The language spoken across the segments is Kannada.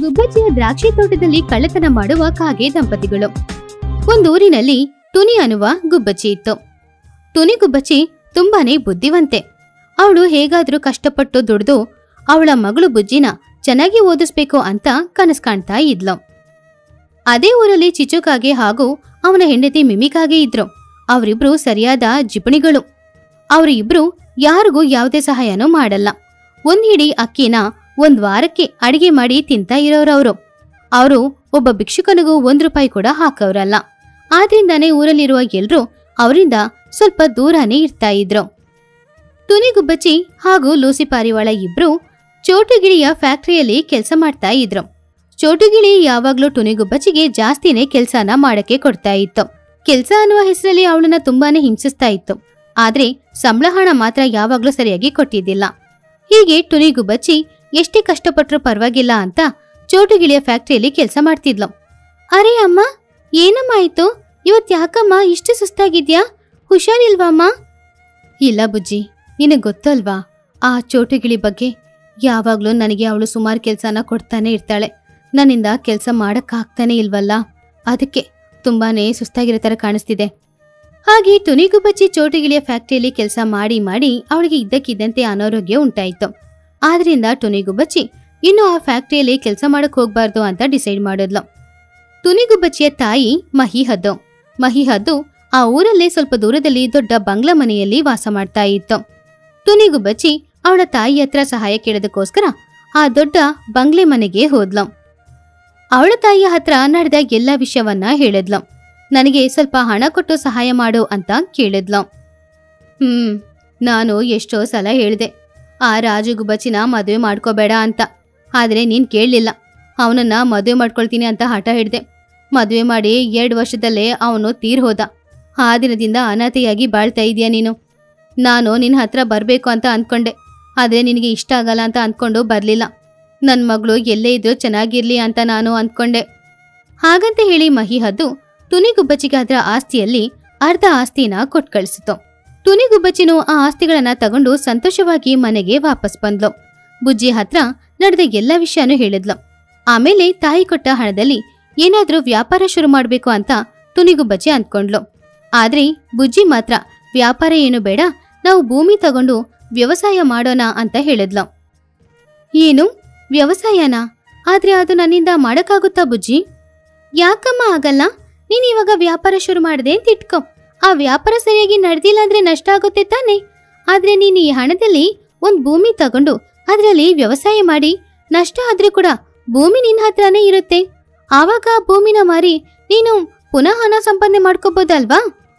ಗುಬ್ಬಚ್ಚಿಯ ದ್ರಾಕ್ಷಿ ತೋಟದಲ್ಲಿ ಕಳ್ಳತನ ಮಾಡುವ ಕಾಗೆ ದಂಪತಿಗಳು ಒಂದೂರಿನಲ್ಲಿ ತುನಿ ಅನ್ನುವ ಗುಬ್ಬಚ್ಚಿ ಇತ್ತು ತುನಿ ಗುಬ್ಬಚ್ಚಿ ತುಂಬಾನೇ ಬುದ್ಧಿವಂತೆ ಅವಳು ಹೇಗಾದ್ರೂ ಕಷ್ಟಪಟ್ಟು ದುಡ್ದು ಅವಳ ಮಗಳು ಬುಜ್ಜಿನ ಚೆನ್ನಾಗಿ ಓದಿಸ್ಬೇಕು ಅಂತ ಕನಸು ಕಾಣ್ತಾ ಇದ್ಲು ಅದೇ ಊರಲ್ಲಿ ಚಿಚುಕಾಗೆ ಹಾಗೂ ಅವನ ಹೆಂಡತಿ ಮಿಮಿಕಾಗೆ ಇದ್ರು ಅವರಿಬ್ರು ಸರಿಯಾದ ಜಿಪಣಿಗಳು ಅವರಿಬ್ರು ಯಾರಿಗೂ ಯಾವುದೇ ಸಹಾಯನೂ ಮಾಡಲ್ಲ ಒಂದ್ ಹಿಡಿ ಅಕ್ಕಿನ ಒಂದ್ ವಾರಕ್ಕೆ ಅಡಿಗೆ ಮಾಡಿ ತಿಂತಾ ಇರೋರವರು ಅವರು ಒಬ್ಬ ಭಿಕ್ಷುಕನಿಗೂ ಒಂದ್ ರೂಪಾಯಿ ಕೂಡ ಹಾಕೋರಲ್ಲ ಆದ್ರಿಂದಾನೇ ಊರಲ್ಲಿರುವ ಎಲ್ರೂ ಅವರಿಂದ ಸ್ವಲ್ಪ ದೂರನೇ ಇರ್ತಾ ಇದ್ರು ತುನಿಗುಬ್ಬಚ್ಚಿ ಹಾಗೂ ಲೂಸಿ ಪಾರಿವಾಳ ಇಬ್ರು ಚೋಟುಗಿಳಿಯ ಫ್ಯಾಕ್ಟರಿಯಲ್ಲಿ ಕೆಲಸ ಮಾಡ್ತಾ ಇದ್ರು ಚೋಟುಗಿಳಿ ಯಾವಾಗ್ಲೂ ಟುನಿಗುಬ್ಬಚ್ಚಿಗೆ ಜಾಸ್ತಿನೇ ಕೆಲ್ಸನ ಮಾಡಕ್ಕೆ ಕೊಡ್ತಾ ಇತ್ತು ಕೆಲ್ಸ ಅನ್ನುವ ಹೆಸರಲ್ಲಿ ಅವಳನ್ನ ತುಂಬಾನೇ ಹಿಂಸಿಸ್ತಾ ಇತ್ತು ಆದ್ರೆ ಸಂಬಳ ಹಣ ಮಾತ್ರ ಯಾವಾಗ್ಲೂ ಸರಿಯಾಗಿ ಕೊಟ್ಟಿದ್ದಿಲ್ಲ ಹೀಗೆ ಟುನಿಗುಬ್ಬಚ್ಚಿ ಎಷ್ಟೇ ಕಷ್ಟಪಟ್ರೂ ಪರವಾಗಿಲ್ಲ ಅಂತ ಚೋಟುಗಿಳಿಯ ಫ್ಯಾಕ್ಟರಿಯಲ್ಲಿ ಕೆಲಸ ಮಾಡ್ತಿದ್ಲು ಅರೆ ಅಮ್ಮ ಏನಮ್ಮ ಆಯ್ತು ಇವತ್ ಯಾಕಮ್ಮ ಇಷ್ಟು ಸುಸ್ತಾಗಿದ್ಯಾ ಹುಷಾರಿಲ್ವಮ್ಮ ಇಲ್ಲ ಬುಜ್ಜಿ ನಿನಗೆ ಗೊತ್ತಲ್ವಾ ಆ ಚೋಟುಗಿಳಿ ಬಗ್ಗೆ ಯಾವಾಗ್ಲೂ ನನಗೆ ಅವಳು ಸುಮಾರು ಕೆಲಸನ ಕೊಡ್ತಾನೆ ಇರ್ತಾಳೆ ನನ್ನಿಂದ ಕೆಲಸ ಮಾಡಕ್ಕಾಗ್ತಾನೆ ಇಲ್ವಲ್ಲ ಅದಕ್ಕೆ ತುಂಬಾನೇ ಸುಸ್ತಾಗಿರೋ ಥರ ಕಾಣಿಸ್ತಿದೆ ಹಾಗೆ ತುನಿಗುಬ್ಬಚ್ಚಿ ಚೋಟುಗಿಳಿಯ ಫ್ಯಾಕ್ಟರಿಯಲ್ಲಿ ಕೆಲಸ ಮಾಡಿ ಮಾಡಿ ಅವಳಿಗೆ ಇದ್ದಕ್ಕಿದ್ದಂತೆ ಅನಾರೋಗ್ಯ ಉಂಟಾಯಿತು ಆದ್ರಿಂದ ಟುನಿಗುಬ್ಬಚ್ಚಿ ಇನ್ನು ಆ ಫ್ಯಾಕ್ಟರಿಯಲ್ಲಿ ಕೆಲಸ ಮಾಡಕ್ ಹೋಗ್ಬಾರ್ದು ಅಂತ ಡಿಸೈಡ್ ಮಾಡಿದ್ಲು ತುನಿಗುಬ್ಬಚ್ಚಿಯ ತಾಯಿ ಮಹಿಹದ್ದು ಮಹಿಹದ್ದು ಆ ಊರಲ್ಲೇ ಸ್ವಲ್ಪ ದೂರದಲ್ಲಿ ದೊಡ್ಡ ಬಂಗ್ಲಾ ಮನೆಯಲ್ಲಿ ವಾಸ ಮಾಡ್ತಾ ಇತ್ತು ತುನಿಗುಬ್ಬಚ್ಚಿ ಅವಳ ತಾಯಿ ಹತ್ರ ಸಹಾಯ ಕೇಳೋದಕ್ಕೋಸ್ಕರ ಆ ದೊಡ್ಡ ಬಂಗ್ಲೆ ಮನೆಗೆ ಹೋದ್ಲು ಅವಳ ತಾಯಿಯ ಹತ್ರ ನಡೆದ ಎಲ್ಲ ವಿಷಯವನ್ನ ಹೇಳಿದ್ಲು ನನಗೆ ಸ್ವಲ್ಪ ಹಣ ಕೊಟ್ಟು ಸಹಾಯ ಮಾಡು ಅಂತ ಕೇಳಿದ್ಲು ಹ್ಮ್ ನಾನು ಎಷ್ಟೋ ಸಲ ಹೇಳಿದೆ ಆ ರಾಜಗುಬ್ಬಚ್ಚಿನ ಮದುವೆ ಮಾಡ್ಕೋಬೇಡ ಅಂತ ಆದ್ರೆ ನೀನ್ ಕೇಳಲಿಲ್ಲ ಅವನನ್ನ ಮದುವೆ ಮಾಡ್ಕೊಳ್ತೀನಿ ಅಂತ ಹಠ ಹಿಡ್ದೆ ಮದುವೆ ಮಾಡಿ ಎರಡು ವರ್ಷದಲ್ಲೇ ಅವನು ತೀರ್ ಹೋದ ಆ ದಿನದಿಂದ ಅನಾಥೆಯಾಗಿ ಬಾಳ್ತಾ ಇದೀಯ ನೀನು ನಾನು ನಿನ್ನ ಹತ್ರ ಬರಬೇಕು ಅಂತ ಅಂದ್ಕೊಂಡೆ ಆದರೆ ನಿನಗೆ ಇಷ್ಟ ಆಗಲ್ಲ ಅಂತ ಅಂದ್ಕೊಂಡು ಬರಲಿಲ್ಲ ನನ್ನ ಮಗಳು ಎಲ್ಲೇ ಇದ್ರೂ ಚೆನ್ನಾಗಿರ್ಲಿ ಅಂತ ನಾನು ಅಂದ್ಕೊಂಡೆ ಹಾಗಂತ ಹೇಳಿ ಮಹಿಹದ್ದು ತುನಿಗುಬ್ಬಚ್ಚಿಗೆ ಅದರ ಆಸ್ತಿಯಲ್ಲಿ ಅರ್ಧ ಆಸ್ತಿನ ಕೊಟ್ಟು ಕಳಿಸಿತು ತುನಿಗುಬ್ಬಚ್ಚಿನು ಆ ಆಸ್ತಿಗಳನ್ನ ತಗೊಂಡು ಸಂತೋಷವಾಗಿ ಮನೆಗೆ ವಾಪಸ್ ಬಂದ್ಲು ಬುಜ್ಜಿ ಹತ್ರ ನಡೆದ ಎಲ್ಲ ವಿಷಯನೂ ಹೇಳಿದ್ಲು ಆಮೇಲೆ ತಾಯಿ ಕೊಟ್ಟ ಹಣದಲ್ಲಿ ಏನಾದ್ರೂ ವ್ಯಾಪಾರ ಶುರು ಮಾಡ್ಬೇಕು ಅಂತ ತುನಿಗುಬ್ಬಚ್ಚಿ ಅಂದ್ಕೊಂಡ್ಲು ಆದ್ರೆ ಬುಜ್ಜಿ ಮಾತ್ರ ವ್ಯಾಪಾರ ಏನು ಬೇಡ ನಾವು ಭೂಮಿ ತಗೊಂಡು ವ್ಯವಸಾಯ ಮಾಡೋಣ ಅಂತ ಹೇಳಿದ್ಲು ಏನು ವ್ಯವಸಾಯನ ಆದ್ರೆ ಅದು ನನ್ನಿಂದ ಮಾಡಕ್ಕಾಗುತ್ತಾ ಬುಜ್ಜಿ ಯಾಕಮ್ಮ ಆಗಲ್ಲ ನೀನ್ ಇವಾಗ ವ್ಯಾಪಾರ ಶುರು ಮಾಡಿದೆ ಅಂತ ಇಟ್ಕೋ ಆ ವ್ಯಾಪಾರ ಸರಿಯಾಗಿ ನಡೆದಿಲ್ಲ ಅಂದ್ರೆ ನಷ್ಟ ಆಗುತ್ತೆ ತಾನೆ ಆದ್ರೆ ನೀನು ಈ ಹಣದಲ್ಲಿ ಒಂದ್ ಭೂಮಿ ತಗೊಂಡು ಅದರಲ್ಲಿ ವ್ಯವಸಾಯ ಮಾಡಿ ನಷ್ಟ ಆದ್ರೂ ಕೂಡ ಭೂಮಿ ನಿನ್ನ ಹತ್ರನೇ ಇರುತ್ತೆ ಆವಾಗ ಆ ಭೂಮಿನ ಮಾರಿ ನೀನು ಪುನಃ ಹಣ ಸಂಪಾದನೆ ಮಾಡ್ಕೋಬೋದಲ್ವಾ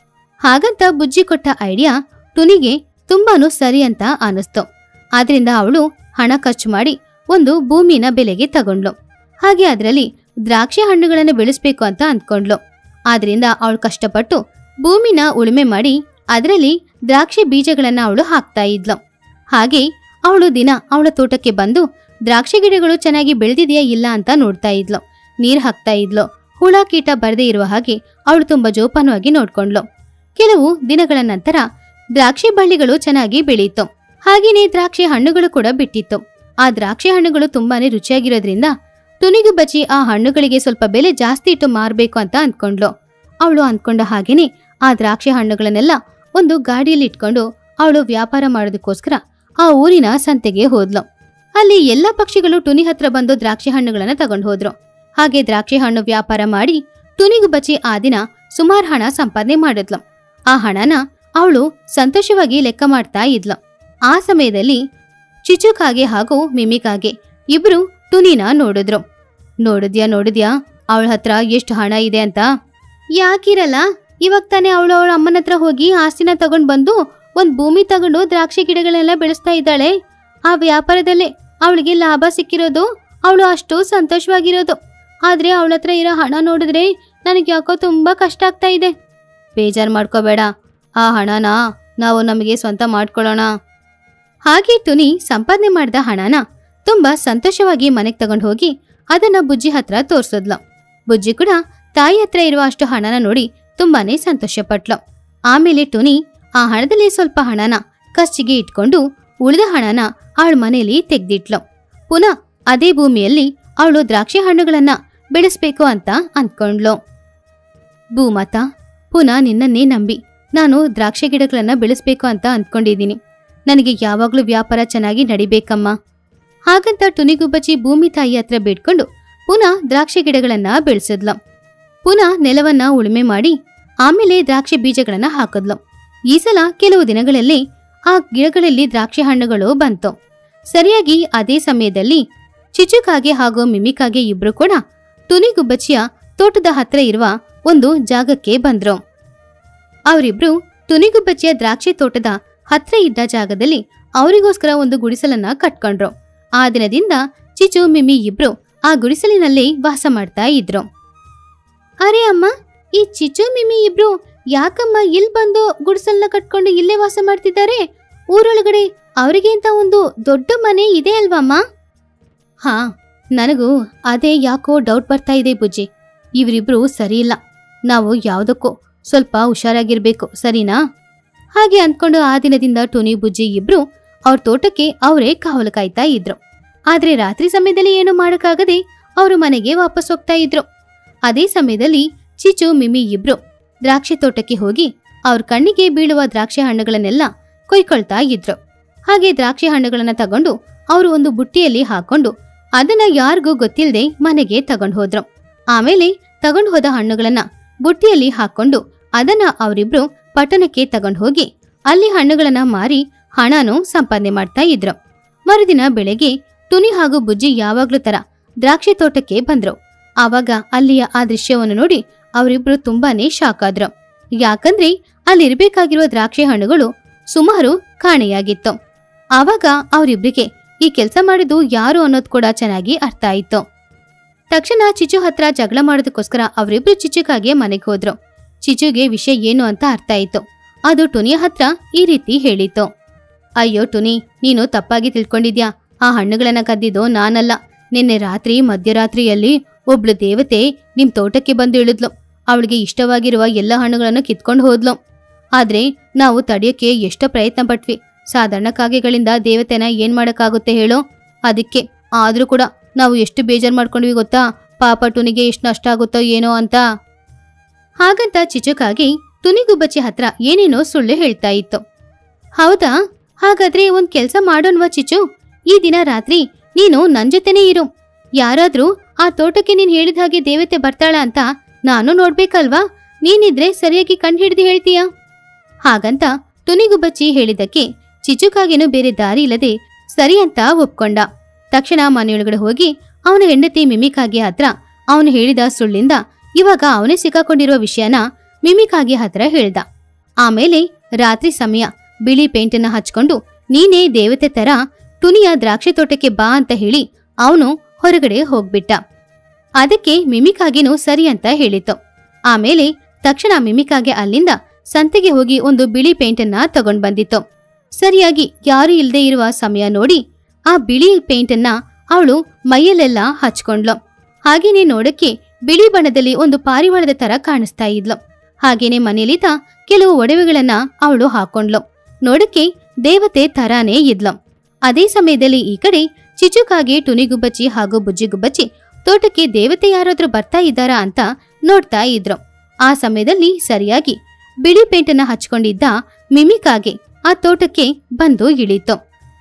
ಹಾಗಂತ ಬುಜ್ಜಿ ಕೊಟ್ಟ ಐಡಿಯಾ ಟುನಿಗೆ ತುಂಬಾನು ಸರಿ ಅಂತ ಅನಿಸ್ತು ಆದ್ರಿಂದ ಅವಳು ಹಣ ಖರ್ಚು ಮಾಡಿ ಒಂದು ಭೂಮಿನ ಬೆಲೆಗೆ ತಗೊಂಡ್ಲು ಹಾಗೆ ಅದರಲ್ಲಿ ದ್ರಾಕ್ಷಿ ಹಣ್ಣುಗಳನ್ನು ಬೆಳೆಸ್ಬೇಕು ಅಂತ ಅಂದ್ಕೊಂಡ್ಲು ಆದ್ರಿಂದ ಅವಳು ಕಷ್ಟಪಟ್ಟು ಭೂಮಿನ ಉಳುಮೆ ಮಾಡಿ ಅದರಲ್ಲಿ ದ್ರಾಕ್ಷಿ ಬೀಜಗಳನ್ನ ಅವಳು ಹಾಕ್ತಾ ಇದ್ಲು ಹಾಗೆ ಅವಳು ದಿನ ಅವಳ ತೋಟಕ್ಕೆ ಬಂದು ದ್ರಾಕ್ಷಿ ಗಿಡಗಳು ಚೆನ್ನಾಗಿ ಬೆಳೆದಿದೆಯಾ ಇಲ್ಲ ಅಂತ ನೋಡ್ತಾ ಇದ್ಲು ನೀರ್ ಹಾಕ್ತಾ ಇದ್ಲು ಹುಳ ಕೀಟ ಬರದೇ ಇರುವ ಹಾಗೆ ಅವಳು ತುಂಬಾ ಜೋಪಾನವಾಗಿ ನೋಡ್ಕೊಂಡ್ಲು ಕೆಲವು ದಿನಗಳ ನಂತರ ದ್ರಾಕ್ಷಿ ಬಳ್ಳಿಗಳು ಚೆನ್ನಾಗಿ ಬೆಳೀತು ಹಾಗೇನೇ ದ್ರಾಕ್ಷಿ ಹಣ್ಣುಗಳು ಕೂಡ ಬಿಟ್ಟಿತ್ತು ಆ ದ್ರಾಕ್ಷಿ ಹಣ್ಣುಗಳು ತುಂಬಾನೇ ರುಚಿಯಾಗಿರೋದ್ರಿಂದ ತುನಿಗು ಬಚ್ಚಿ ಆ ಹಣ್ಣುಗಳಿಗೆ ಸ್ವಲ್ಪ ಬೆಲೆ ಜಾಸ್ತಿ ಇಟ್ಟು ಮಾರಬೇಕು ಅಂತ ಅಂದ್ಕೊಂಡ್ಲು ಅವಳು ಅಂದ್ಕೊಂಡ ಹಾಗೇನೆ ಆ ದ್ರಾಕ್ಷಿ ಹಣ್ಣುಗಳನ್ನೆಲ್ಲ ಒಂದು ಗಾಡಿಯಲ್ಲಿ ಇಟ್ಕೊಂಡು ಅವಳು ವ್ಯಾಪಾರ ಮಾಡೋದಕ್ಕೋಸ್ಕರ ಆ ಊರಿನ ಸಂತೆಗೆ ಹೋದ್ಲು ಅಲ್ಲಿ ಎಲ್ಲ ಪಕ್ಷಿಗಳು ಟುನಿ ಹತ್ರ ಬಂದು ದ್ರಾಕ್ಷಿ ಹಣ್ಣುಗಳನ್ನ ತಗೊಂಡು ಹೋದ್ರು ಹಾಗೆ ದ್ರಾಕ್ಷಿ ಹಣ್ಣು ವ್ಯಾಪಾರ ಮಾಡಿ ಟುನಿಗು ಬಚ್ಚಿ ಆ ದಿನ ಸುಮಾರು ಹಣ ಸಂಪಾದನೆ ಮಾಡಿದ್ಲು ಆ ಹಣನ ಅವಳು ಸಂತೋಷವಾಗಿ ಲೆಕ್ಕ ಮಾಡ್ತಾ ಇದ್ಲು ಆ ಸಮಯದಲ್ಲಿ ಚಿಚುಕಾಗೆ ಹಾಗೂ ಮಿಮಿಕಾಗೆ ಇಬ್ರು ಟುನಿನ ನೋಡಿದ್ರು ನೋಡಿದ್ಯಾ ನೋಡಿದ್ಯಾ ಅವಳ ಹತ್ರ ಎಷ್ಟು ಹಣ ಇದೆ ಅಂತ ಯಾಕಿರಲ್ಲ ಇವಾಗ ತಾನೇ ಅವಳು ಅವಳ ಅಮ್ಮನ ಹತ್ರ ಹೋಗಿ ಆಸ್ತಿನ ತಗೊಂಡ್ ಬಂದು ಒಂದ್ ಭೂಮಿ ತಗೊಂಡು ದ್ರಾಕ್ಷಿ ಗಿಡಗಳೆಲ್ಲ ಬೆಳೆಸ್ತಾ ಇದ್ದಾಳೆ ಆ ವ್ಯಾಪಾರದಲ್ಲೇ ಅವಳಿಗೆ ಲಾಭ ಸಿಕ್ಕಿರೋದು ಅವಳು ಅಷ್ಟು ಸಂತೋಷವಾಗಿರೋದು ಆದ್ರೆ ಅವಳ ಹತ್ರ ಇರೋ ಹಣ ನೋಡಿದ್ರೆ ನನಗೆ ಯಾಕೋ ತುಂಬಾ ಕಷ್ಟ ಆಗ್ತಾ ಇದೆ ಬೇಜಾರ್ ಮಾಡ್ಕೋಬೇಡ ಆ ಹಣನ ನಾವು ನಮಗೆ ಸ್ವಂತ ಮಾಡ್ಕೊಳ್ಳೋಣ ಹಾಗೆ ಟುನಿ ಸಂಪಾದನೆ ಮಾಡಿದ ಹಣನ ತುಂಬಾ ಸಂತೋಷವಾಗಿ ಮನೆಗೆ ತಗೊಂಡು ಹೋಗಿ ಅದನ್ನ ಬುಜ್ಜಿ ಹತ್ರ ತೋರ್ಸಿದ್ಲು ಬುಜ್ಜಿ ಕೂಡ ತಾಯಿ ಹತ್ರ ಇರುವ ಅಷ್ಟು ಹಣನ ನೋಡಿ ತುಂಬಾನೇ ಸಂತೋಷಪಟ್ಲು ಆಮೇಲೆ ಟುನಿ ಆ ಹಣದಲ್ಲಿ ಸ್ವಲ್ಪ ಹಣನ ಖರ್ಚಿಗೆ ಇಟ್ಕೊಂಡು ಉಳಿದ ಹಣನ ಅವಳ ಮನೆಯಲ್ಲಿ ತೆಗ್ದಿಟ್ಲು ಪುನಃ ಅದೇ ಭೂಮಿಯಲ್ಲಿ ಅವಳು ದ್ರಾಕ್ಷಿ ಹಣ್ಣುಗಳನ್ನ ಬೆಳೆಸ್ಬೇಕು ಅಂತ ಅಂದ್ಕೊಂಡ್ಲು ಭೂಮಾತ ಪುನಃ ನಿನ್ನನ್ನೇ ನಂಬಿ ನಾನು ದ್ರಾಕ್ಷಿ ಗಿಡಗಳನ್ನ ಬೆಳೆಸ್ಬೇಕು ಅಂತ ಅಂದ್ಕೊಂಡಿದ್ದೀನಿ ನನಗೆ ಯಾವಾಗ್ಲೂ ವ್ಯಾಪಾರ ಚೆನ್ನಾಗಿ ನಡಿಬೇಕಮ್ಮ ಹಾಗಂತ ಟುನಿಗುಬ್ಬಚ್ಚಿ ಭೂಮಿ ತಾಯಿ ಹತ್ರ ಬೇಡ್ಕೊಂಡು ಪುನಃ ದ್ರಾಕ್ಷಿ ಗಿಡಗಳನ್ನ ಬೆಳೆಸಿದ್ಲು ಪುನಃ ನೆಲವನ್ನ ಉಳುಮೆ ಮಾಡಿ ಆಮೇಲೆ ದ್ರಾಕ್ಷಿ ಬೀಜಗಳನ್ನ ಹಾಕಿದ್ಲು ಈ ಸಲ ಕೆಲವು ದಿನಗಳಲ್ಲಿ ಆ ಗಿಡಗಳಲ್ಲಿ ದ್ರಾಕ್ಷಿ ಹಣ್ಣುಗಳು ಬಂತು ಸರಿಯಾಗಿ ಅದೇ ಸಮಯದಲ್ಲಿ ಚಿಚುಕಾಗೆ ಹಾಗೂ ಮಿಮಿಕಾಗೆ ಇಬ್ರು ಕೂಡ ತುನಿಗುಬ್ಬಚ್ಚಿಯ ತೋಟದ ಹತ್ರ ಇರುವ ಒಂದು ಜಾಗಕ್ಕೆ ಬಂದ್ರು ಅವರಿಬ್ರು ತುನಿಗುಬ್ಬಚ್ಚಿಯ ದ್ರಾಕ್ಷಿ ತೋಟದ ಹತ್ರ ಇದ್ದ ಜಾಗದಲ್ಲಿ ಅವರಿಗೋಸ್ಕರ ಒಂದು ಗುಡಿಸಲನ್ನ ಕಟ್ಕೊಂಡ್ರು ಆ ದಿನದಿಂದ ಚಿಚು ಮಿಮಿ ಇಬ್ರು ಆ ಗುಡಿಸಲಿನಲ್ಲಿ ವಾಸ ಮಾಡ್ತಾ ಇದ್ರು ಅರೆ ಅಮ್ಮ ಈ ಚಿಚು ಮಿಮಿ ಇಬ್ರು ಯಾಕಮ್ಮ ಇಲ್ಲಿ ಬಂದು ಗುಡಿಸಲನ್ನ ಕಟ್ಕೊಂಡು ಇಲ್ಲೇ ವಾಸ ಮಾಡ್ತಿದ್ದಾರೆ ಊರೊಳಗಡೆ ಅವರಿಗೆ ಅಂತ ಒಂದು ದೊಡ್ಡ ಮನೆ ಇದೆ ಅಲ್ವಮ್ಮ ಹಾ ನನಗೂ ಅದೇ ಯಾಕೋ ಡೌಟ್ ಬರ್ತಾ ಇದೆ ಬುಜ್ಜಿ ಇವರಿಬ್ರು ಸರಿ ಇಲ್ಲ ನಾವು ಯಾವುದಕ್ಕೂ ಸ್ವಲ್ಪ ಹುಷಾರಾಗಿರ್ಬೇಕು ಸರಿನಾ ಹಾಗೆ ಅಂದ್ಕೊಂಡು ಆ ದಿನದಿಂದ ಟೋನಿ ಬುಜ್ಜಿ ಇಬ್ರು ಅವ್ರ ತೋಟಕ್ಕೆ ಅವರೇ ಕಾವಲು ಕಾಯ್ತಾ ಇದ್ರು ಆದ್ರೆ ರಾತ್ರಿ ಸಮಯದಲ್ಲಿ ಏನು ಮಾಡಕ್ಕಾಗದೆ ಅವರು ಮನೆಗೆ ವಾಪಸ್ ಹೋಗ್ತಾ ಇದ್ರು ಅದೇ ಸಮಯದಲ್ಲಿ ಚಿಚು ಮಿಮಿ ಇಬ್ರು ದ್ರಾಕ್ಷಿ ತೋಟಕ್ಕೆ ಹೋಗಿ ಅವ್ರ ಕಣ್ಣಿಗೆ ಬೀಳುವ ದ್ರಾಕ್ಷಿ ಹಣ್ಣುಗಳನ್ನೆಲ್ಲ ಕೊಯ್ಕೊಳ್ತಾ ಇದ್ರು ಹಾಗೆ ದ್ರಾಕ್ಷಿ ಹಣ್ಣುಗಳನ್ನ ತಗೊಂಡು ಅವರು ಒಂದು ಬುಟ್ಟಿಯಲ್ಲಿ ಹಾಕೊಂಡು ಅದನ್ನ ಯಾರಿಗೂ ಗೊತ್ತಿಲ್ಲದೆ ಮನೆಗೆ ತಗೊಂಡು ಹೋದ್ರು ಆಮೇಲೆ ತಗೊಂಡು ಹೋದ ಹಣ್ಣುಗಳನ್ನ ಬುಟ್ಟಿಯಲ್ಲಿ ಹಾಕೊಂಡು ಅದನ್ನ ಅವರಿಬ್ರು ಪಟ್ಟಣಕ್ಕೆ ತಗೊಂಡು ಹೋಗಿ ಅಲ್ಲಿ ಹಣ್ಣುಗಳನ್ನ ಮಾರಿ ಹಣನೂ ಸಂಪಾದನೆ ಮಾಡ್ತಾ ಇದ್ರು ಮರುದಿನ ಬೆಳಗ್ಗೆ ತುನಿ ಹಾಗೂ ಬುಜ್ಜಿ ಯಾವಾಗ್ಲೂ ತರ ದ್ರಾಕ್ಷಿ ತೋಟಕ್ಕೆ ಬಂದ್ರು ಆವಾಗ ಅಲ್ಲಿಯ ಆ ದೃಶ್ಯವನ್ನು ನೋಡಿ ಅವರಿಬ್ರು ತುಂಬಾನೇ ಶಾಕ್ ಆದ್ರು ಯಾಕಂದ್ರೆ ಅಲ್ಲಿರ್ಬೇಕಾಗಿರುವ ದ್ರಾಕ್ಷಿ ಹಣ್ಣುಗಳು ಸುಮಾರು ಕಾಣೆಯಾಗಿತ್ತು ಆವಾಗ ಅವರಿಬ್ರಿಗೆ ಈ ಕೆಲಸ ಮಾಡಿದ್ದು ಯಾರು ಅನ್ನೋದು ಕೂಡ ಚೆನ್ನಾಗಿ ಅರ್ಥ ಆಯಿತು ತಕ್ಷಣ ಚಿಚು ಹತ್ರ ಜಗಳ ಮಾಡೋದಕ್ಕೋಸ್ಕರ ಅವರಿಬ್ರು ಚಿಚುಕಾಗೆ ಮನೆಗೆ ಹೋದ್ರು ಚಿಚುಗೆ ವಿಷಯ ಏನು ಅಂತ ಅರ್ಥ ಆಯಿತು ಅದು ಟುನಿಯ ಹತ್ರ ಈ ರೀತಿ ಹೇಳಿತು ಅಯ್ಯೋ ಟುನಿ ನೀನು ತಪ್ಪಾಗಿ ತಿಳ್ಕೊಂಡಿದ್ಯಾ ಆ ಹಣ್ಣುಗಳನ್ನ ಕದ್ದಿದ್ದು ನಾನಲ್ಲ ನಿನ್ನೆ ರಾತ್ರಿ ಮಧ್ಯರಾತ್ರಿಯಲ್ಲಿ ಒಬ್ಳು ದೇವತೆ ನಿಮ್ ತೋಟಕ್ಕೆ ಬಂದು ಇಳಿದ್ಲು ಅವಳಿಗೆ ಇಷ್ಟವಾಗಿರುವ ಎಲ್ಲ ಹಣ್ಣುಗಳನ್ನು ಕಿತ್ಕೊಂಡು ಹೋದ್ಲು ಆದ್ರೆ ನಾವು ತಡೆಯೋಕೆ ಎಷ್ಟೋ ಪ್ರಯತ್ನ ಪಟ್ವಿ ಸಾಧಾರಣ ಕಾಗೆಗಳಿಂದ ದೇವತೆನ ಏನ್ ಮಾಡಕ್ಕಾಗುತ್ತೆ ಹೇಳೋ ಅದಕ್ಕೆ ಆದ್ರೂ ಕೂಡ ನಾವು ಎಷ್ಟು ಬೇಜಾರ್ ಮಾಡ್ಕೊಂಡ್ವಿ ಗೊತ್ತಾ ಪಾಪ ಟುನಿಗೆ ಎಷ್ಟು ನಷ್ಟ ಆಗುತ್ತೋ ಏನೋ ಅಂತ ಹಾಗಂತ ಚಿಚುಕಾಗಿ ತುನಿಗುಬ್ಬಚ್ಚಿ ಹತ್ರ ಏನೇನೋ ಸುಳ್ಳು ಹೇಳ್ತಾ ಇತ್ತು ಹೌದಾ ಹಾಗಾದ್ರೆ ಒಂದ್ ಕೆಲ್ಸ ಮಾಡೋಣ್ವಾ ಚಿಚು ಈ ದಿನ ರಾತ್ರಿ ನೀನು ನನ್ ಜೊತೆನೇ ಇರು ಯಾರಾದ್ರೂ ಆ ತೋಟಕ್ಕೆ ನೀನ್ ಹೇಳಿದ ಹಾಗೆ ದೇವತೆ ಬರ್ತಾಳ ಅಂತ ನಾನು ನೋಡ್ಬೇಕಲ್ವಾ ನೀನಿದ್ರೆ ಸರಿಯಾಗಿ ಕಂಡು ಹಿಡಿದು ಹೇಳ್ತೀಯಾ ಹಾಗಂತ ತುನಿಗುಬ್ಬಚ್ಚಿ ಹೇಳಿದ್ದಕ್ಕೆ ಚಿಚುಕಾಗೇನು ಬೇರೆ ದಾರಿ ಇಲ್ಲದೆ ಸರಿ ಅಂತ ಒಪ್ಕೊಂಡ ತಕ್ಷಣ ಮನೆಯೊಳಗಡೆ ಹೋಗಿ ಅವನ ಹೆಂಡತಿ ಮಿಮಿಕಾಗಿ ಹತ್ರ ಅವನು ಹೇಳಿದ ಸುಳ್ಳಿಂದ ಇವಾಗ ಅವನೇ ಸಿಕ್ಕಾಕೊಂಡಿರುವ ವಿಷಯನ ಮಿಮಿಕಾಗಿ ಹತ್ರ ಹೇಳ್ದ ಆಮೇಲೆ ರಾತ್ರಿ ಸಮಯ ಬಿಳಿ ಪೇಂಟನ್ನ ಹಚ್ಕೊಂಡು ನೀನೇ ದೇವತೆ ತರ ಟುನಿಯ ದ್ರಾಕ್ಷಿ ತೋಟಕ್ಕೆ ಬಾ ಅಂತ ಹೇಳಿ ಅವನು ಹೊರಗಡೆ ಹೋಗ್ಬಿಟ್ಟ ಅದಕ್ಕೆ ಮಿಮಿಕಾಗಿನೂ ಸರಿ ಅಂತ ಹೇಳಿತು ಆಮೇಲೆ ತಕ್ಷಣ ಮಿಮಿಕಾಗೆ ಅಲ್ಲಿಂದ ಸಂತೆಗೆ ಹೋಗಿ ಒಂದು ಬಿಳಿ ಪೇಂಟನ್ನ ತಗೊಂಡ್ ಬಂದಿತ್ತು ಸರಿಯಾಗಿ ಯಾರು ಇಲ್ಲದೆ ಇರುವ ಸಮಯ ನೋಡಿ ಆ ಬಿಳಿ ಪೇಂಟನ್ನ ಅವಳು ಮೈಯಲ್ಲೆಲ್ಲ ಹಚ್ಕೊಂಡ್ಲು ಹಾಗೇನೆ ನೋಡಕ್ಕೆ ಬಿಳಿ ಬಣ್ಣದಲ್ಲಿ ಒಂದು ಪಾರಿವಾಳದ ತರ ಕಾಣಿಸ್ತಾ ಇದ್ಲು ಹಾಗೇನೆ ಮನೆಯಲ್ಲಿದ್ದ ಕೆಲವು ಒಡವೆಗಳನ್ನ ಅವಳು ಹಾಕೊಂಡ್ಲು ನೋಡಕ್ಕೆ ದೇವತೆ ತರಾನೇ ಇದ್ಲು ಅದೇ ಸಮಯದಲ್ಲಿ ಈ ಕಡೆ ಚಿಚುಕಾಗೆ ಟುನಿಗುಬ್ಬಚ್ಚಿ ಹಾಗೂ ಬುಜ್ಜಿಗುಬ್ಬಚ್ಚಿ ತೋಟಕ್ಕೆ ದೇವತೆ ಯಾರಾದ್ರೂ ಬರ್ತಾ ಇದ್ದಾರಾ ಅಂತ ನೋಡ್ತಾ ಇದ್ರು ಆ ಸಮಯದಲ್ಲಿ ಸರಿಯಾಗಿ ಬಿಳಿ ಪೇಂಟನ್ನ ಹಚ್ಕೊಂಡಿದ್ದ ಮಿಮಿಕಾಗೆ ಆ ತೋಟಕ್ಕೆ ಬಂದು ಇಳೀತು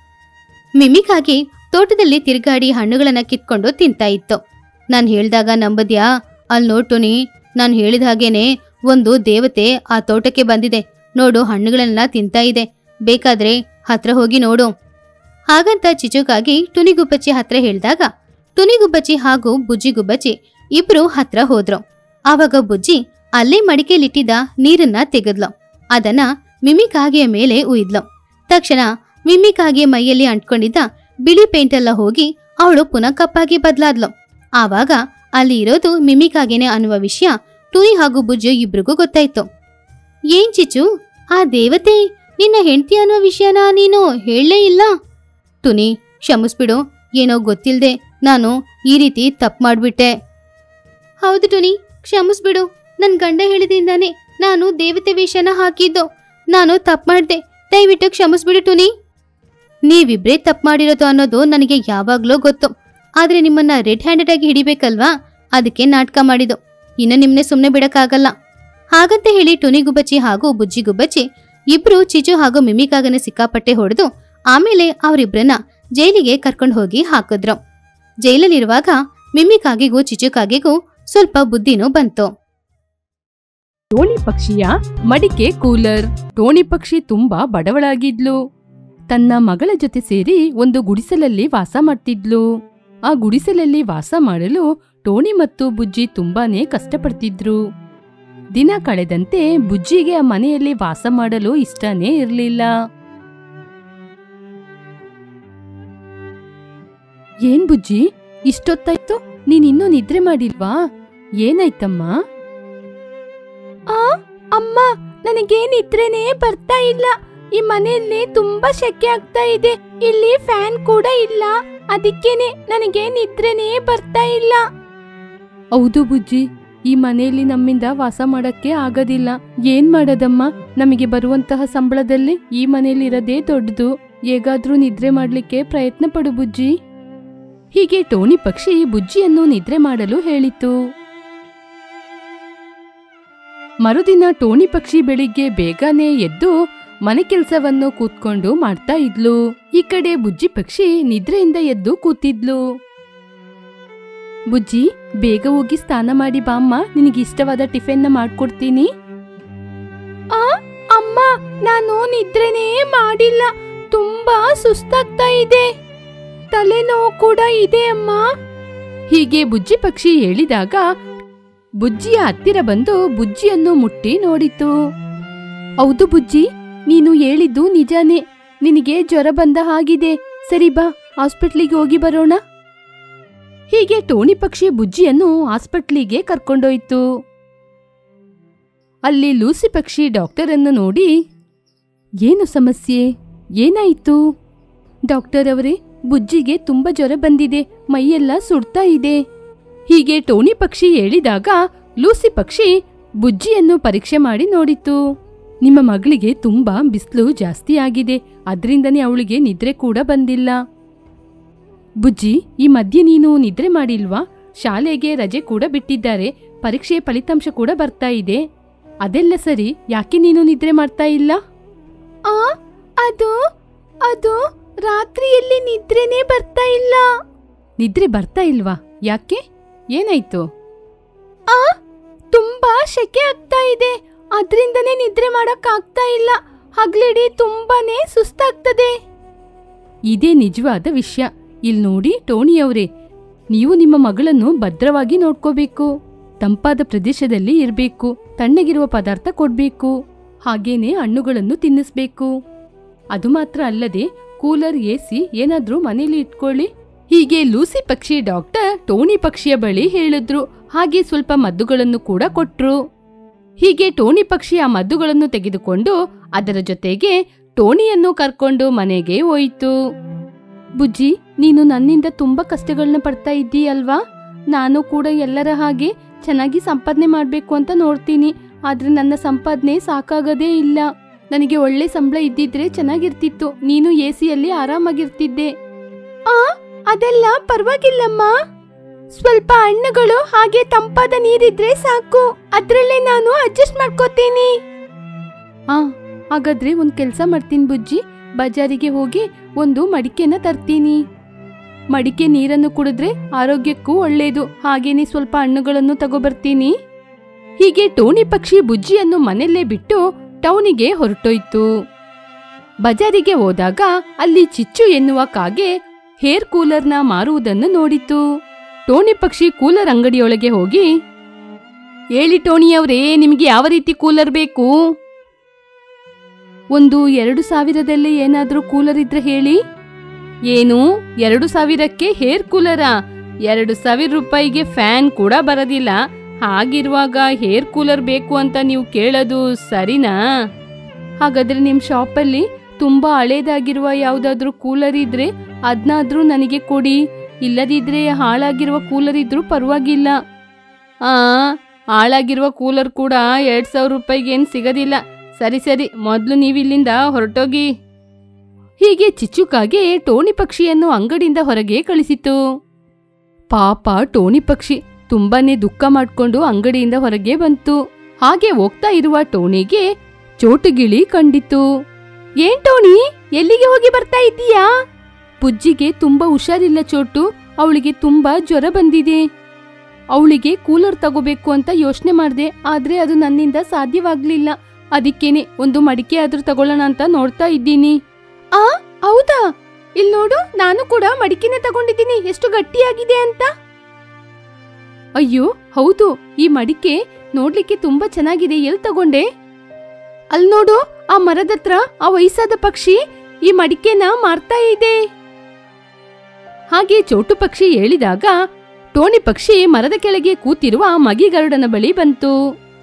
ಮಿಮಿಕಾಗೆ ತೋಟದಲ್ಲಿ ತಿರುಗಾಡಿ ಹಣ್ಣುಗಳನ್ನ ಕಿತ್ಕೊಂಡು ತಿಂತಾ ಇತ್ತು ನಾನು ಹೇಳ್ದಾಗ ನಂಬದ್ಯಾ ಅಲ್ಲಿ ನೋಟುನಿ ನಾನು ಹೇಳಿದ ಹಾಗೇನೆ ಒಂದು ದೇವತೆ ಆ ತೋಟಕ್ಕೆ ಬಂದಿದೆ ನೋಡು ಹಣ್ಣುಗಳನ್ನೆಲ್ಲ ತಿಂತಾ ಇದೆ ಬೇಕಾದ್ರೆ ಹತ್ರ ಹೋಗಿ ನೋಡು ಹಾಗಂತ ಚಿಚುಕಾಗಿ ಟುನಿಗುಬ್ಬಚ್ಚಿ ಹತ್ರ ಹೇಳಿದಾಗ ಟುನಿಗುಬ್ಬಚ್ಚಿ ಹಾಗೂ ಬುಜ್ಜಿಗುಬ್ಬಚ್ಚಿ ಇಬ್ರು ಹತ್ರ ಹೋದ್ರು ಆವಾಗ ಬುಜ್ಜಿ ಅಲ್ಲೇ ಮಡಿಕೆಲಿಟ್ಟಿದ್ದ ನೀರನ್ನ ತೆಗೆದ್ಲು ಅದನ್ನ ಮಿಮಿಕಾಗೆಯ ಮೇಲೆ ಉಯ್ದ್ಲು ತಕ್ಷಣ ಮಿಮಿಕಾಗೆ ಮೈಯಲ್ಲಿ ಅಂಟ್ಕೊಂಡಿದ್ದ ಬಿಳಿ ಪೇಂಟೆಲ್ಲ ಹೋಗಿ ಅವಳು ಪುನಃ ಕಪ್ಪಾಗಿ ಬದ್ಲಾದ್ಲು ಆವಾಗ ಅಲ್ಲಿ ಇರೋದು ಮಿಮಿಕಾಗೆನೆ ಅನ್ನುವ ವಿಷಯ ಟುನಿ ಹಾಗೂ ಬುಜ್ಜು ಇಬ್ರಿಗೂ ಗೊತ್ತಾಯ್ತು ಏನ್ ಚಿಚು ಆ ದೇವತೆ ನಿನ್ನ ಹೆಂಡತಿ ಅನ್ನೋ ವಿಷಯನ ನೀನು ಹೇಳಲೇ ಇಲ್ಲ ಟುನಿ ಕ್ಷಮಿಸ್ಬಿಡು ಏನೋ ಗೊತ್ತಿಲ್ದೆ ನಾನು ಈ ರೀತಿ ತಪ್ಪು ಮಾಡ್ಬಿಟ್ಟೆ ಹೌದು ಟುನಿ ಕ್ಷಮಿಸ್ಬಿಡು ನನ್ ಗಂಡ ಹೇಳಿದಿಂದಾನೆ ನಾನು ದೇವತೆ ವೇಷನ ಹಾಕಿದ್ದು ನಾನು ತಪ್ಪು ಮಾಡ್ದೆ ದಯವಿಟ್ಟು ಕ್ಷಮಿಸ್ಬಿಡು ಟುನಿ ನೀವಿಬ್ರೇ ತಪ್ಪು ಮಾಡಿರೋದು ಅನ್ನೋದು ನನಗೆ ಯಾವಾಗ್ಲೂ ಗೊತ್ತು ಆದ್ರೆ ನಿಮ್ಮನ್ನ ರೆಡ್ ಹ್ಯಾಂಡೆಡ್ ಆಗಿ ಹಿಡಿಬೇಕಲ್ವಾ ಅದಕ್ಕೆ ನಾಟಕ ಮಾಡಿದ್ದು ಇನ್ನು ನಿಮ್ನೆ ಸುಮ್ಮನೆ ಬಿಡಕ್ಕಾಗಲ್ಲ ಹಾಗಂತ ಹೇಳಿ ಟುನಿ ಗುಬ್ಬಚ್ಚಿ ಹಾಗೂ ಬುಜ್ಜಿ ಗುಬ್ಬಚ್ಚಿ ಇಬ್ರು ಚಿಚು ಹಾಗೂ ಮಿಮಿಕಾಗನ ಸಿಕ್ಕಾಪಟ್ಟೆ ಹೊಡೆದು ಆಮೇಲೆ ಅವರಿಬ್ರನ್ನ ಜೈಲಿಗೆ ಕರ್ಕೊಂಡು ಹೋಗಿ ಹಾಕಿದ್ರು ಜೈಲಲ್ಲಿರುವಾಗ ಮಿಮಿಕಾಗಿಗೂ ಚಿಚುಕಾಗಿಗೂ ಸ್ವಲ್ಪ ಬುದ್ಧಿನೂ ಬಂತು ಟೋನಿ ಪಕ್ಷಿಯ ಮಡಿಕೆ ಕೂಲರ್ ಟೋನಿ ಪಕ್ಷಿ ತುಂಬಾ ಬಡವಳಾಗಿದ್ಲು ತನ್ನ ಮಗಳ ಜೊತೆ ಸೇರಿ ಒಂದು ಗುಡಿಸಲಲ್ಲಿ ವಾಸ ಮಾಡ್ತಿದ್ಲು ಆ ಗುಡಿಸಲಲ್ಲಿ ವಾಸ ಮಾಡಲು ಟೋನಿ ಮತ್ತು ಬುಜ್ಜಿ ತುಂಬಾನೇ ಕಷ್ಟಪಡ್ತಿದ್ರು ದಿನ ಕಳೆದಂತೆ ಬುಜ್ಜಿಗೆ ಆ ಮನೆಯಲ್ಲಿ ವಾಸ ಮಾಡಲು ಇಷ್ಟನೇ ಇರಲಿಲ್ಲ ಏನ್ ಬುಜ್ಜಿ ಇಷ್ಟೊತ್ತಾಯ್ತು ನೀನಿನ್ನೂ ನಿದ್ರೆ ಮಾಡಿಲ್ವಾ ಏನಾಯ್ತಮ್ಮ ಆ ಅಮ್ಮ ನನಗೆ ನಿದ್ರೆನೇ ಬರ್ತಾ ಇಲ್ಲ ಈ ಮನೆಯಲ್ಲಿ ತುಂಬಾ ಶೆಕೆ ಆಗ್ತಾ ಇದೆ ಇಲ್ಲಿ ಫ್ಯಾನ್ ಕೂಡ ಇಲ್ಲ ಅದಕ್ಕೇನೆ ನನಗೆ ನಿದ್ರೆನೇ ಬರ್ತಾ ಇಲ್ಲ ಹೌದು ಬುಜ್ಜಿ ಈ ಮನೆಯಲ್ಲಿ ನಮ್ಮಿಂದ ವಾಸ ಮಾಡಕ್ಕೆ ಆಗೋದಿಲ್ಲ ಏನ್ ಮಾಡೋದಮ್ಮ ನಮಗೆ ಬರುವಂತಹ ಸಂಬಳದಲ್ಲಿ ಈ ಮನೆಯಲ್ಲಿ ಇರೋದೇ ದೊಡ್ಡದು ಹೇಗಾದ್ರೂ ನಿದ್ರೆ ಮಾಡ್ಲಿಕ್ಕೆ ಪ್ರಯತ್ನ ಪಡು ಬುಜ್ಜಿ ಹೀಗೆ ಟೋನಿ ಪಕ್ಷಿ ಬುಜ್ಜಿಯನ್ನು ನಿದ್ರೆ ಮಾಡಲು ಹೇಳಿತು ಮರುದಿನ ಟೋನಿ ಪಕ್ಷಿ ಬೆಳಿಗ್ಗೆ ಬೇಗನೆ ಎದ್ದು ಮನೆ ಕೆಲಸವನ್ನು ಕೂತ್ಕೊಂಡು ಮಾಡ್ತಾ ಇದ್ಲು ಈ ಕಡೆ ಬುಜ್ಜಿ ಪಕ್ಷಿ ನಿದ್ರೆಯಿಂದ ಎದ್ದು ಕೂತಿದ್ಲು ಬುಜ್ಜಿ ಬೇಗ ಹೋಗಿ ಸ್ನಾನ ಮಾಡಿ ಬಾಮ್ಮ ನಿನಗೆ ಇಷ್ಟವಾದ ಟಿಫಿನ್ನ ಮಾಡ್ಕೊಡ್ತೀನಿ ಆ ಅಮ್ಮ ನಾನು ನಿದ್ರೆನೇ ಮಾಡಿಲ್ಲ ತುಂಬಾ ಸುಸ್ತಾಗ್ತಾ ಇದೆ ತಲೆನೋವು ಕೂಡ ಇದೆ ಅಮ್ಮ ಹೀಗೆ ಬುಜ್ಜಿ ಪಕ್ಷಿ ಹೇಳಿದಾಗ ಬುಜ್ಜಿಯ ಹತ್ತಿರ ಬಂದು ಬುಜ್ಜಿಯನ್ನು ಮುಟ್ಟಿ ನೋಡಿತು ಹೌದು ಬುಜ್ಜಿ ನೀನು ಹೇಳಿದ್ದು ನಿಜಾನೇ ನಿನಗೆ ಜ್ವರ ಬಂದ ಹಾಗಿದೆ ಸರಿ ಬಾ ಹಾಸ್ಪಿಟ್ಲಿಗೆ ಹೋಗಿ ಬರೋಣ ಹೀಗೆ ಟೋನಿ ಪಕ್ಷಿ ಬುಜ್ಜಿಯನ್ನು ಹಾಸ್ಪಿಟ್ಲಿಗೆ ಕರ್ಕೊಂಡೋಯ್ತು ಅಲ್ಲಿ ಲೂಸಿ ಪಕ್ಷಿ ಡಾಕ್ಟರ್ ಅನ್ನು ನೋಡಿ ಏನು ಸಮಸ್ಯೆ ಏನಾಯಿತು ಡಾಕ್ಟರ್ ಅವರೇ ಬುಜ್ಜಿಗೆ ತುಂಬಾ ಜ್ವರ ಬಂದಿದೆ ಮೈಯೆಲ್ಲ ಸುಡ್ತಾ ಇದೆ ಹೀಗೆ ಟೋನಿ ಪಕ್ಷಿ ಹೇಳಿದಾಗ ಲೂಸಿ ಪಕ್ಷಿ ಬುಜ್ಜಿಯನ್ನು ಪರೀಕ್ಷೆ ಮಾಡಿ ನೋಡಿತು ನಿಮ್ಮ ಮಗಳಿಗೆ ತುಂಬಾ ಬಿಸಿಲು ಜಾಸ್ತಿ ಆಗಿದೆ ಅದರಿಂದನೇ ಅವಳಿಗೆ ನಿದ್ರೆ ಕೂಡ ಬಂದಿಲ್ಲ ಬುಜ್ಜಿ ಈ ಮಧ್ಯೆ ನೀನು ನಿದ್ರೆ ಮಾಡಿಲ್ವಾ ಶಾಲೆಗೆ ರಜೆ ಕೂಡ ಬಿಟ್ಟಿದ್ದಾರೆ ಪರೀಕ್ಷೆ ಫಲಿತಾಂಶ ಕೂಡ ಬರ್ತಾ ಇದೆ ಅದೆಲ್ಲ ಸರಿ ಯಾಕೆ ನೀನು ನಿದ್ರೆ ಮಾಡ್ತಾ ಇಲ್ಲ ಆ ಅದು ಅದು ರಾತ್ರಿಯಲ್ಲಿ ನಿದ್ರೆನೇ ಬರ್ತಾ ಇಲ್ಲ ನಿದ್ರೆ ಬರ್ತಾ ಇಲ್ವಾ ಯಾಕೆ ಏನಾಯ್ತು ಆ ತುಂಬಾ ಶೆಕೆ ಆಗ್ತಾ ಇದೆ ಅದ್ರಿಂದನೇ ನಿದ್ರೆ ಮಾಡಕ್ ಆಗ್ತಾ ಇಲ್ಲ ಹಗ್ಲಿಡಿ ತುಂಬಾನೇ ಸುಸ್ತಾಗ್ತದೆ ಇದೇ ನಿಜವಾದ ವಿಷಯ ಇಲ್ ನೋಡಿ ಟೋನಿಯವರೇ ನೀವು ನಿಮ್ಮ ಮಗಳನ್ನು ಭದ್ರವಾಗಿ ನೋಡ್ಕೋಬೇಕು ತಂಪಾದ ಪ್ರದೇಶದಲ್ಲಿ ಇರಬೇಕು ತಣ್ಣಗಿರುವ ಪದಾರ್ಥ ಕೊಡ್ಬೇಕು ಹಾಗೇನೆ ಹಣ್ಣುಗಳನ್ನು ತಿನ್ನಿಸ್ಬೇಕು ಅದು ಮಾತ್ರ ಅಲ್ಲದೆ ಕೂಲರ್ ಎಸಿ ಏನಾದ್ರೂ ಮನೇಲಿ ಇಟ್ಕೊಳ್ಳಿ ಹೀಗೆ ಲೂಸಿ ಪಕ್ಷಿ ಡಾಕ್ಟರ್ ಟೋನಿ ಪಕ್ಷಿಯ ಬಳಿ ಹೇಳಿದ್ರು ಹಾಗೆ ಸ್ವಲ್ಪ ಮದ್ದುಗಳನ್ನು ಕೂಡ ಕೊಟ್ರು ಹೀಗೆ ಟೋನಿ ಪಕ್ಷಿ ಆ ಮದ್ದುಗಳನ್ನು ತೆಗೆದುಕೊಂಡು ಅದರ ಜೊತೆಗೆ ಟೋನಿಯನ್ನು ಕರ್ಕೊಂಡು ಮನೆಗೆ ಹೋಯಿತು ಬುಜ್ಜಿ ನೀನು ನನ್ನಿಂದ ತುಂಬಾ ಕಷ್ಟಗಳನ್ನ ಪಡ್ತಾ ಇದ್ದೀಯಲ್ವಾ ನಾನು ಕೂಡ ಎಲ್ಲರ ಹಾಗೆ ಚೆನ್ನಾಗಿ ಸಂಪಾದನೆ ಮಾಡ್ಬೇಕು ಅಂತ ನೋಡ್ತೀನಿ ಆದ್ರೆ ನನ್ನ ಸಂಪಾದನೆ ಸಾಕಾಗದೇ ಇಲ್ಲ ನನಗೆ ಒಳ್ಳೆ ಸಂಬಳ ಇದ್ದಿದ್ರೆ ಚೆನ್ನಾಗಿರ್ತಿತ್ತು ನೀನು ಎಸಿಯಲ್ಲಿ ಆರಾಮಾಗಿರ್ತಿದ್ದೆ ಆ ಅದೆಲ್ಲ ಪರವಾಗಿಲ್ಲಮ್ಮ ಸ್ವಲ್ಪ ಹಣ್ಣುಗಳು ಹಾಗೆ ತಂಪಾದ ನೀರಿದ್ರೆ ಸಾಕು ಅದ್ರಲ್ಲೇ ನಾನು ಅಡ್ಜಸ್ಟ್ ಮಾಡ್ಕೋತೀನಿ ಆ ಹಾಗಾದ್ರೆ ಒಂದ್ ಕೆಲ್ಸ ಮಾಡ್ತೀನಿ ಬುಜ್ಜಿ ಬಜಾರಿಗೆ ಹೋಗಿ ಒಂದು ಮಡಿಕೆನ ತರ್ತೀನಿ ಮಡಿಕೆ ನೀರನ್ನು ಕುಡಿದ್ರೆ ಆರೋಗ್ಯಕ್ಕೂ ಒಳ್ಳೇದು ಹಾಗೇನೆ ಸ್ವಲ್ಪ ಹಣ್ಣುಗಳನ್ನು ತಗೋಬರ್ತೀನಿ ಹೀಗೆ ಟೋನಿ ಪಕ್ಷಿ ಬುಜ್ಜಿಯನ್ನು ಮನೆಯಲ್ಲೇ ಬಿಟ್ಟು ಟೌನಿಗೆ ಹೊರಟೋಯ್ತು ಬಜಾರಿಗೆ ಹೋದಾಗ ಅಲ್ಲಿ ಚಿಚ್ಚು ಎನ್ನುವ ಕಾಗೆ ಹೇರ್ ಕೂಲರ್ನ ಮಾರುವುದನ್ನು ನೋಡಿತು ಟೋನಿ ಪಕ್ಷಿ ಕೂಲರ್ ಅಂಗಡಿಯೊಳಗೆ ಹೋಗಿ ಹೇಳಿ ಟೋನಿಯವರೇ ನಿಮಗೆ ಯಾವ ರೀತಿ ಕೂಲರ್ ಬೇಕು ಒಂದು ಎರಡು ಸಾವಿರದಲ್ಲಿ ಏನಾದ್ರೂ ಕೂಲರ್ ಇದ್ರೆ ಹೇಳಿ ಏನು ಎರಡು ಸಾವಿರಕ್ಕೆ ಹೇರ್ ಕೂಲರಾ ಎರಡು ಸಾವಿರ ರೂಪಾಯಿಗೆ ಫ್ಯಾನ್ ಕೂಡ ಬರೋದಿಲ್ಲ ಹಾಗಿರುವಾಗ ಹೇರ್ ಕೂಲರ್ ಬೇಕು ಅಂತ ನೀವು ಕೇಳೋದು ಸರಿನಾ ಹಾಗಾದ್ರೆ ನಿಮ್ಮ ಶಾಪಲ್ಲಿ ತುಂಬಾ ಹಳೇದಾಗಿರುವ ಯಾವುದಾದ್ರೂ ಕೂಲರ್ ಇದ್ರೆ ಅದನ್ನಾದ್ರೂ ನನಗೆ ಕೊಡಿ ಇಲ್ಲದಿದ್ರೆ ಹಾಳಾಗಿರುವ ಕೂಲರ್ ಇದ್ರೂ ಪರವಾಗಿಲ್ಲ ಆ ಹಾಳಾಗಿರುವ ಕೂಲರ್ ಕೂಡ ಎರಡ್ ಸಾವಿರ ರೂಪಾಯಿಗೆ ಏನು ಸಿಗೋದಿಲ್ಲ ಸರಿ ಸರಿ ಮೊದಲು ನೀವಿಲ್ಲಿಂದ ಹೊರಟೋಗಿ ಹೀಗೆ ಚಿಚ್ಚುಕಾಗೆ ಟೋನಿ ಪಕ್ಷಿಯನ್ನು ಅಂಗಡಿಯಿಂದ ಹೊರಗೆ ಕಳಿಸಿತು ಪಾಪ ಟೋನಿ ಪಕ್ಷಿ ತುಂಬಾನೇ ದುಃಖ ಮಾಡ್ಕೊಂಡು ಅಂಗಡಿಯಿಂದ ಹೊರಗೆ ಬಂತು ಹಾಗೆ ಹೋಗ್ತಾ ಇರುವ ಟೋನಿಗೆ ಚೋಟುಗಿಳಿ ಕಂಡಿತು ಏನ್ ಟೋನಿ ಎಲ್ಲಿಗೆ ಹೋಗಿ ಬರ್ತಾ ಇದ್ದೀಯಾ ಬುಜ್ಜಿಗೆ ತುಂಬಾ ಹುಷಾರಿಲ್ಲ ಚೋಟು ಅವಳಿಗೆ ತುಂಬಾ ಜ್ವರ ಬಂದಿದೆ ಅವಳಿಗೆ ಕೂಲರ್ ತಗೋಬೇಕು ಅಂತ ಯೋಚನೆ ಮಾಡಿದೆ ಆದ್ರೆ ಅದು ನನ್ನಿಂದ ಸಾಧ್ಯವಾಗ್ಲಿಲ್ಲ ಅದಕ್ಕೇನೆ ಒಂದು ಮಡಿಕೆ ಆದ್ರೂ ತಗೊಳ್ಳೋಣ ಅಂತ ನೋಡ್ತಾ ಇದ್ದೀನಿ ಆ ಹೌದಾ ಇಲ್ ನೋಡು ನಾನು ಕೂಡ ಮಡಿಕೆನೆ ತಗೊಂಡಿದ್ದೀನಿ ಎಷ್ಟು ಗಟ್ಟಿಯಾಗಿದೆ ಅಂತ ಅಯ್ಯೋ ಹೌದು ಈ ಮಡಿಕೆ ನೋಡ್ಲಿಕ್ಕೆ ತುಂಬಾ ಚೆನ್ನಾಗಿದೆ ಎಲ್ ತಗೊಂಡೆ ಅಲ್ ನೋಡು ಆ ಮರದತ್ರ ಆ ವಯಸ್ಸಾದ ಪಕ್ಷಿ ಈ ಮಡಿಕೆನ ಮಾರ್ತಾ ಇದೆ ಹಾಗೆ ಚೋಟು ಪಕ್ಷಿ ಹೇಳಿದಾಗ ಟೋನಿ ಪಕ್ಷಿ ಮರದ ಕೆಳಗೆ ಕೂತಿರುವ ಆ ಮಗಿಗರುಡನ ಬಳಿ ಬಂತು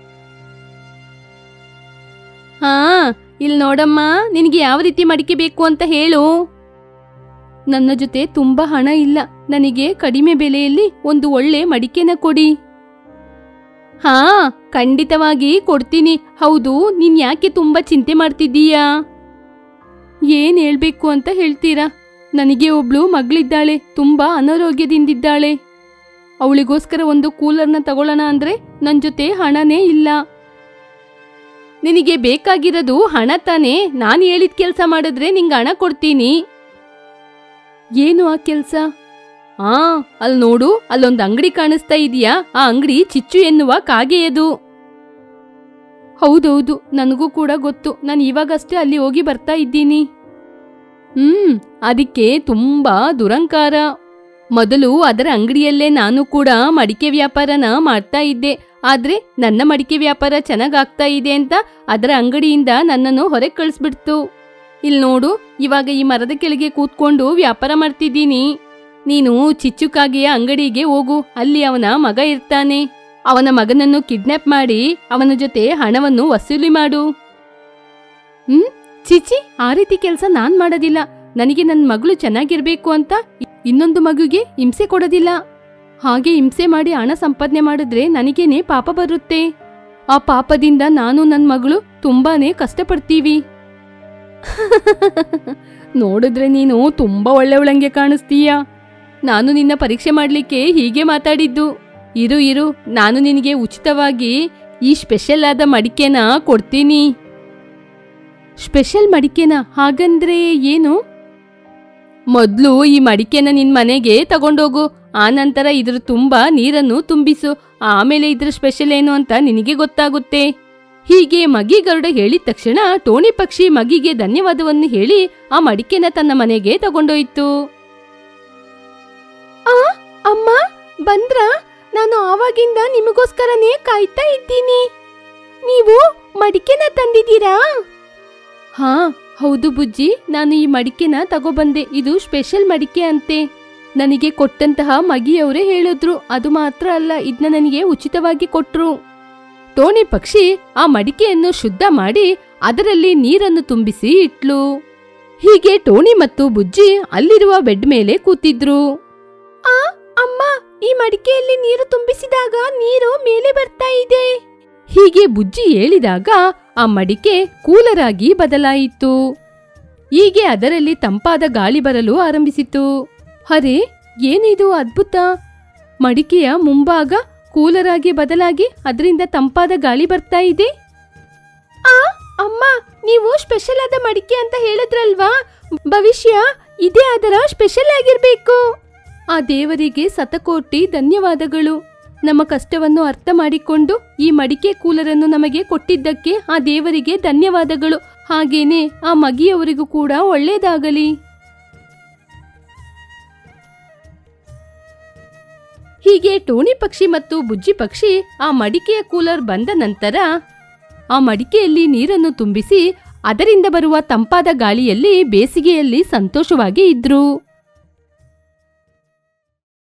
ಹಾ ಇಲ್ ನೋಡಮ್ಮ ನಿನಗೆ ಯಾವ ರೀತಿ ಮಡಿಕೆ ಬೇಕು ಅಂತ ಹೇಳು ನನ್ನ ಜೊತೆ ತುಂಬಾ ಹಣ ಇಲ್ಲ ನನಗೆ ಕಡಿಮೆ ಬೆಲೆಯಲ್ಲಿ ಒಂದು ಒಳ್ಳೆ ಮಡಿಕೆನ ಕೊಡಿ ಹಾ ಖಂಡಿತವಾಗಿ ಕೊಡ್ತೀನಿ ಹೌದು ನೀನ್ ಯಾಕೆ ತುಂಬಾ ಚಿಂತೆ ಮಾಡ್ತಿದ್ದೀಯಾ ಏನ್ ಹೇಳ್ಬೇಕು ಅಂತ ಹೇಳ್ತೀರಾ ನನಗೆ ಒಬ್ಳು ಮಗಳಿದ್ದಾಳೆ ತುಂಬಾ ಅನಾರೋಗ್ಯದಿಂದಿದ್ದಾಳೆ ಅವಳಿಗೋಸ್ಕರ ಒಂದು ಕೂಲರ್ನ ತಗೊಳ್ಳೋಣ ಅಂದ್ರೆ ನನ್ ಜೊತೆ ಹಣನೇ ಇಲ್ಲ ನಿನಗೆ ಬೇಕಾಗಿರೋದು ಹಣ ತಾನೇ ನಾನು ಹೇಳಿದ ಕೆಲಸ ಮಾಡಿದ್ರೆ ನಿಂಗೆ ಹಣ ಕೊಡ್ತೀನಿ ಏನು ಆ ಕೆಲ್ಸ ಆ ಅಲ್ಲಿ ನೋಡು ಅಲ್ಲೊಂದು ಅಂಗಡಿ ಕಾಣಿಸ್ತಾ ಇದೀಯಾ ಆ ಅಂಗಡಿ ಚಿಚ್ಚು ಎನ್ನುವ ಕಾಗೆಯದು ಹೌದೌದು ನನಗೂ ಕೂಡ ಗೊತ್ತು ನಾನು ಇವಾಗಷ್ಟೇ ಅಲ್ಲಿ ಹೋಗಿ ಬರ್ತಾ ಇದ್ದೀನಿ ಹ್ಮ್ ಅದಕ್ಕೆ ತುಂಬಾ ದುರಂಕಾರ ಮೊದಲು ಅದರ ಅಂಗಡಿಯಲ್ಲೇ ನಾನು ಕೂಡ ಮಡಿಕೆ ವ್ಯಾಪಾರನ ಮಾಡ್ತಾ ಇದ್ದೆ ಆದ್ರೆ ನನ್ನ ಮಡಿಕೆ ವ್ಯಾಪಾರ ಚೆನ್ನಾಗಾಗ್ತಾ ಇದೆ ಅಂತ ಅದರ ಅಂಗಡಿಯಿಂದ ನನ್ನನ್ನು ಹೊರಗೆ ಕಳಿಸ್ಬಿಡ್ತು ಇಲ್ ನೋಡು ಇವಾಗ ಈ ಮರದ ಕೆಳಗೆ ಕೂತ್ಕೊಂಡು ವ್ಯಾಪಾರ ಮಾಡ್ತಿದ್ದೀನಿ ನೀನು ಚಿಚ್ಚುಕಾಗೆಯ ಅಂಗಡಿಗೆ ಹೋಗು ಅಲ್ಲಿ ಅವನ ಮಗ ಇರ್ತಾನೆ ಅವನ ಮಗನನ್ನು ಕಿಡ್ನಾಪ್ ಮಾಡಿ ಅವನ ಜೊತೆ ಹಣವನ್ನು ವಸೂಲಿ ಮಾಡು ಹ್ಮ್ ಚಿಚಿ ಆ ರೀತಿ ಕೆಲಸ ನಾನ್ ಮಾಡೋದಿಲ್ಲ ನನಗೆ ನನ್ನ ಮಗಳು ಚೆನ್ನಾಗಿರ್ಬೇಕು ಅಂತ ಇ- ಇನ್ನೊಂದು ಮಗುಗೆ ಹಿಂಸೆ ಕೊಡೋದಿಲ್ಲ ಹಾಗೆ ಹಿಂಸೆ ಮಾಡಿ ಹಣ ಸಂಪಾದನೆ ಮಾಡಿದ್ರೆ ನನಗೇನೆ ಪಾಪ ಬರುತ್ತೆ ಆ ಪಾಪದಿಂದ ನಾನು ನನ್ನ ಮಗಳು ತುಂಬಾನೇ ಕಷ್ಟಪಡ್ತೀವಿ ನೋಡಿದ್ರೆ ನೀನು ತುಂಬಾ ಒಳ್ಳೆಯವಳಂಗೆ ಕಾಣಿಸ್ತೀಯ ನಾನು ನಿನ್ನ ಪರೀಕ್ಷೆ ಮಾಡ್ಲಿಕ್ಕೆ ಹೀಗೆ ಮಾತಾಡಿದ್ದು ಇರು ಇರು ನಾನು ನಿನಗೆ ಉಚಿತವಾಗಿ ಈ ಸ್ಪೆಷಲ್ ಆದ ಮಡಿಕೆನ ಕೊಡ್ತೀನಿ ಸ್ಪೆಷಲ್ ಮಡಿಕೆನ ಹಾಗಂದ್ರೆ ಏನು ಮೊದ್ಲು ಈ ಮಡಿಕೆನ ನಿನ್ ಮನೆಗೆ ತಗೊಂಡೋಗು ಆನಂತರ ಇದ್ರ ತುಂಬಾ ನೀರನ್ನು ತುಂಬಿಸು ಆಮೇಲೆ ಇದ್ರ ಸ್ಪೆಷಲ್ ಏನು ಅಂತ ನಿನಗೆ ಗೊತ್ತಾಗುತ್ತೆ ಹೀಗೆ ಮಗಿ ಗರುಡ ಹೇಳಿದ ತಕ್ಷಣ ಟೋನಿ ಪಕ್ಷಿ ಮಗಿಗೆ ಧನ್ಯವಾದವನ್ನು ಹೇಳಿ ಆ ಮಡಿಕೆನ ತನ್ನ ಮನೆಗೆ ತಗೊಂಡೋಯ್ತು ಆ ಅಮ್ಮ ಬಂದ್ರ ನಾನು ಆವಾಗಿಂದ ನಿಮಗೋಸ್ಕರನೇ ಕಾಯ್ತಾ ಇದ್ದೀನಿ ನೀವು ಮಡಿಕೆನ ತಂದಿದ್ದೀರಾ ಹಾ ಹೌದು ಬುಜ್ಜಿ ನಾನು ಈ ಮಡಿಕೆನ ತಗೊಬಂದೆ ಇದು ಸ್ಪೆಷಲ್ ಮಡಿಕೆ ಅಂತೆ ನನಗೆ ಕೊಟ್ಟಂತಹ ಮಗಿಯವರೇ ಹೇಳಿದ್ರು ಅದು ಮಾತ್ರ ಅಲ್ಲ ಇದನ್ನ ನನಗೆ ಉಚಿತವಾಗಿ ಕೊಟ್ರು ಟೋನಿ ಪಕ್ಷಿ ಆ ಮಡಿಕೆಯನ್ನು ಶುದ್ಧ ಮಾಡಿ ಅದರಲ್ಲಿ ನೀರನ್ನು ತುಂಬಿಸಿ ಇಟ್ಲು ಹೀಗೆ ಟೋನಿ ಮತ್ತು ಬುಜ್ಜಿ ಅಲ್ಲಿರುವ ಬೆಡ್ ಮೇಲೆ ಕೂತಿದ್ರು ಆ ಅಮ್ಮ ಈ ಮಡಿಕೆಯಲ್ಲಿ ನೀರು ತುಂಬಿಸಿದಾಗ ನೀರು ಮೇಲೆ ಬರ್ತಾ ಇದೆ ಹೀಗೆ ಬುಜ್ಜಿ ಹೇಳಿದಾಗ ಆ ಮಡಿಕೆ ಕೂಲರಾಗಿ ಬದಲಾಯಿತು ಹೀಗೆ ಅದರಲ್ಲಿ ತಂಪಾದ ಗಾಳಿ ಬರಲು ಆರಂಭಿಸಿತು ಅರೆ ಏನಿದು ಅದ್ಭುತ ಮಡಿಕೆಯ ಮುಂಭಾಗ ಕೂಲರಾಗಿ ಬದಲಾಗಿ ಅದರಿಂದ ತಂಪಾದ ಗಾಳಿ ಬರ್ತಾ ಇದೆ ಆ ಅಮ್ಮ ನೀವು ಸ್ಪೆಷಲ್ ಆದ ಮಡಿಕೆ ಅಂತ ಹೇಳಿದ್ರಲ್ವಾ ಭವಿಷ್ಯ ಇದೇ ಅದರ ಸ್ಪೆಷಲ್ ಆಗಿರ್ಬೇಕು ಆ ದೇವರಿಗೆ ಸತಕೋಟಿ ಧನ್ಯವಾದಗಳು ನಮ್ಮ ಕಷ್ಟವನ್ನು ಅರ್ಥ ಮಾಡಿಕೊಂಡು ಈ ಮಡಿಕೆ ಕೂಲರನ್ನು ನಮಗೆ ಕೊಟ್ಟಿದ್ದಕ್ಕೆ ಆ ದೇವರಿಗೆ ಧನ್ಯವಾದಗಳು ಹಾಗೇನೆ ಆ ಮಗಿಯವರಿಗೂ ಕೂಡ ಒಳ್ಳೇದಾಗಲಿ ಹೀಗೆ ಟೋನಿ ಪಕ್ಷಿ ಮತ್ತು ಬುಜ್ಜಿ ಪಕ್ಷಿ ಆ ಮಡಿಕೆಯ ಕೂಲರ್ ಬಂದ ನಂತರ ಆ ಮಡಿಕೆಯಲ್ಲಿ ನೀರನ್ನು ತುಂಬಿಸಿ ಅದರಿಂದ ಬರುವ ತಂಪಾದ ಗಾಳಿಯಲ್ಲಿ ಬೇಸಿಗೆಯಲ್ಲಿ ಸಂತೋಷವಾಗಿ ಇದ್ರು